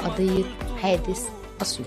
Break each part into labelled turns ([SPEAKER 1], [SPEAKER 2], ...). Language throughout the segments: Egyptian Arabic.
[SPEAKER 1] قضية حادث أسيوط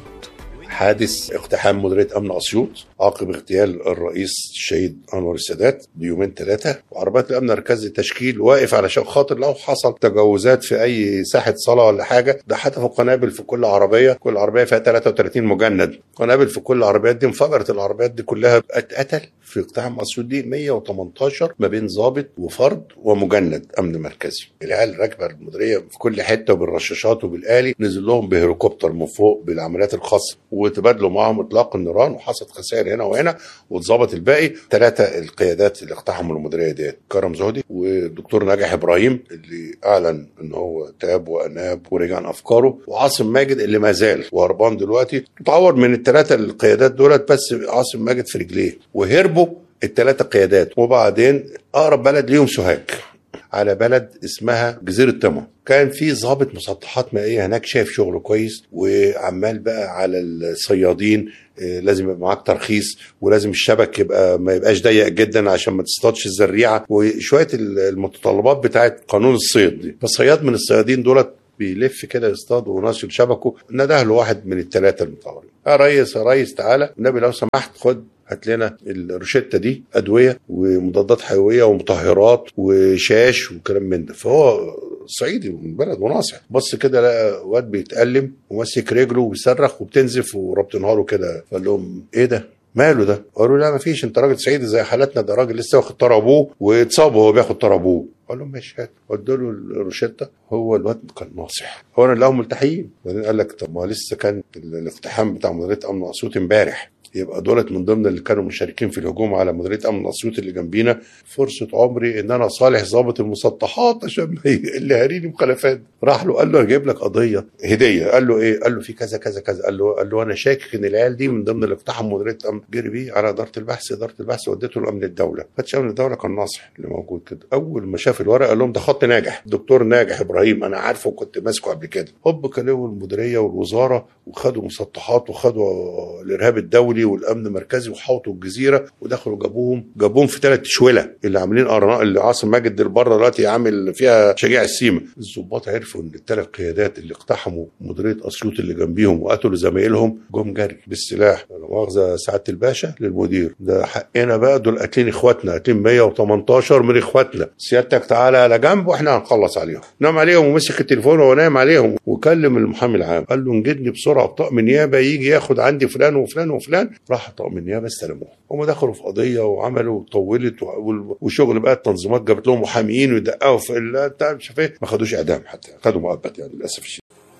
[SPEAKER 2] حادث اقتحام مديريه امن اسيوط عقب اغتيال الرئيس الشهيد انور السادات بيومين ثلاثه وعربيات الامن المركزي تشكيل واقف علشان خاطر لو حصل تجاوزات في اي ساحه صلاه ولا حاجه ده حدفوا قنابل في كل عربيه كل عربيه فيها 33 مجند قنابل في كل العربيات دي انفجرت العربيات دي كلها اتقتل في اقتحام اسيوط دي 118 ما بين ضابط وفرد ومجند امن مركزي العيال راكبه المديريه في كل حته وبالرشاشات وبالالي نزل لهم بهليكوبتر من فوق بالعمليات الخاصه وتبادلوا معاهم اطلاق النيران وحصلت خسائر هنا وهنا واتظبط الباقي ثلاثه القيادات اللي اقتحموا المديريه ديت كرم زهدي والدكتور ناجح ابراهيم اللي اعلن ان هو تاب واناب ورجع عن افكاره وعاصم ماجد اللي ما زال وهربان دلوقتي اتعور من الثلاثه القيادات دولت بس عاصم ماجد في رجليه وهربوا الثلاثه قيادات وبعدين اقرب بلد ليهم سوهاج على بلد اسمها جزيرة طمع كان في ضابط مسطحات مائية هناك شايف شغله كويس وعمال بقى على الصيادين آه، لازم يبقى معاك ترخيص ولازم الشبك يبقى ما يبقاش ضيق جدا عشان ما تصطادش الزريعه وشويه المتطلبات بتاعت قانون الصيد دي فالصياد من الصيادين دولت بيلف كده يصطاد وناشر شبكه نده له واحد من الثلاثه المتعورين يا ريس يا ريس تعالى النبي لو سمحت خد هات لنا الروشته دي ادويه ومضادات حيويه ومطهرات وشاش وكلام من ده فهو صعيدي من بلد وناصح بص كده لقى واد بيتألم وماسك رجله وبيصرخ وبتنزف ورابطينها له كده فقال لهم ايه ده؟ ماله ده؟ قالوا لا ما فيش انت راجل صعيدي زي حالتنا ده راجل لسه واخد طار ابوه واتصاب وهو بياخد طار ابوه قال لهم ماشي هات ودوا له الروشته هو الواد كان ناصح هو انا لقاهم ملتحيين بعدين قال لك طب ما لسه كان الاقتحام بتاع مديريه امن اسيوط امبارح يبقى دولت من ضمن اللي كانوا مشاركين في الهجوم على مديريه امن اسيوط اللي جنبينا فرصه عمري ان انا صالح ضابط المسطحات عشان ما اللي هاريني مخالفات راح له قال له هجيب لك قضيه هديه قال له ايه؟ قال له في كذا كذا كذا قال له قال له انا شاكك ان العيال دي من ضمن اللي اقتحموا مديريه امن جري بيه على اداره البحث اداره البحث وديته لامن الدوله فتش امن الدوله كان ناصح اللي موجود كده اول ما شاف الورق قال لهم ده خط ناجح دكتور ناجح ابراهيم انا عارفه وكنت ماسكه قبل كده هوب كلموا المديريه والوزاره وخدوا مسطحات وخدوا الارهاب الدولي والامن المركزي وحوطوا الجزيره ودخلوا جابوهم جابوهم في ثلاث شوله اللي عاملين قرناء اللي عاصم ماجد بره دلوقتي عامل فيها شجاع السيما الظباط عرفوا ان الثلاث قيادات اللي اقتحموا مديريه اسيوط اللي جنبيهم وقتلوا زمايلهم جم جري بالسلاح لا مؤاخذه سعاده الباشا للمدير ده حقنا بقى دول قاتلين اخواتنا قاتلين 118 من اخواتنا سيادتك تعالى على جنب واحنا هنخلص عليهم نام عليهم ومسك التليفون وهو نايم عليهم وكلم المحامي العام قال له انجدني بسرعه بطاقم نيابه يجي ياخد عندي فلان وفلان وفلان راح طاقم النيابه استلموه هم دخلوا في قضيه وعملوا وطولت وشغل بقى التنظيمات جابت لهم محاميين ويدققوا في بتاع مش عارف ايه ما خدوش اعدام حتى خدوا مؤبد يعني للاسف الشديد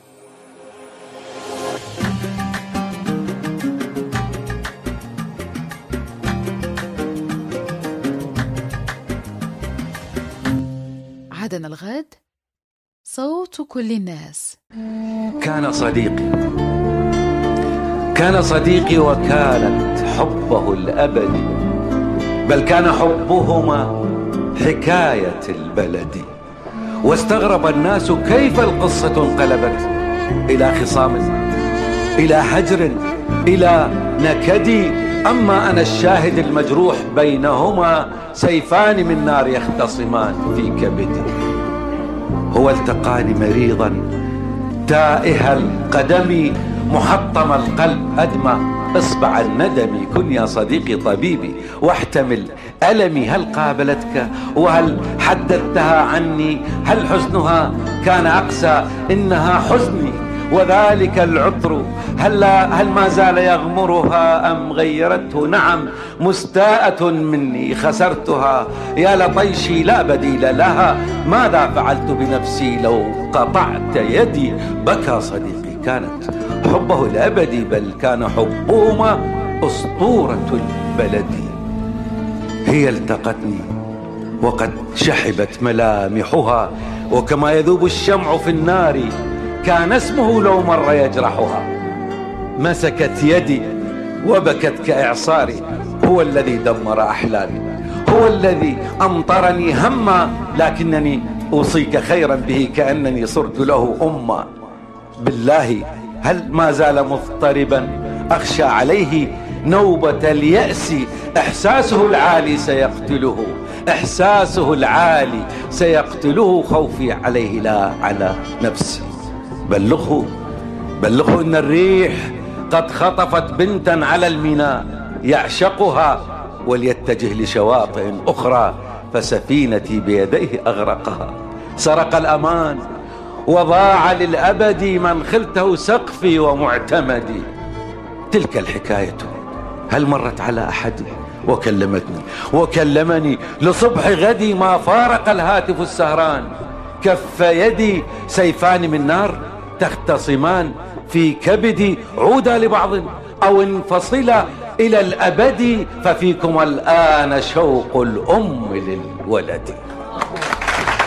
[SPEAKER 1] عادنا الغد صوت كل الناس
[SPEAKER 3] كان صديقي كان صديقي وكانت حبه الأبدي بل كان حبهما حكاية البلد واستغرب الناس كيف القصة انقلبت إلى خصام إلى حجر إلى نكد أما أنا الشاهد المجروح بينهما سيفان من نار يختصمان في كبدي هو التقاني مريضا تائه القدم محطم القلب أدمى اصبع الندم كن يا صديقي طبيبي واحتمل ألمي هل قابلتك وهل حدثتها عني هل حزنها كان أقسى إنها حزني وذلك العطر هل, هل ما زال يغمرها أم غيرته نعم مستاءة مني خسرتها يا لطيشي لا بديل لها ماذا فعلت بنفسي لو قطعت يدي بكى صديقي كانت حبه الأبدي بل كان حبهما أسطورة البلد هي التقتني وقد شحبت ملامحها وكما يذوب الشمع في النار كان اسمه لو مر يجرحها مسكت يدي وبكت كإعصاري هو الذي دمر أحلامي هو الذي أمطرني هما لكنني أوصيك خيرا به كأنني صرت له أما بالله هل ما زال مضطربا أخشى عليه نوبة اليأس إحساسه العالي سيقتله إحساسه العالي سيقتله خوفي عليه لا على نفسي بلغه بلغه إن الريح قد خطفت بنتا على الميناء يعشقها وليتجه لشواطئ أخرى فسفينتي بيديه أغرقها سرق الأمان وضاع للأبد من خلته سقفي ومعتمدي تلك الحكاية هل مرت على أحد وكلمتني وكلمني لصبح غدي ما فارق الهاتف السهران كف يدي سيفان من نار تختصمان في كبدي عودا لبعض أو انفصلا إلى الأبد ففيكم الآن شوق الأم للولد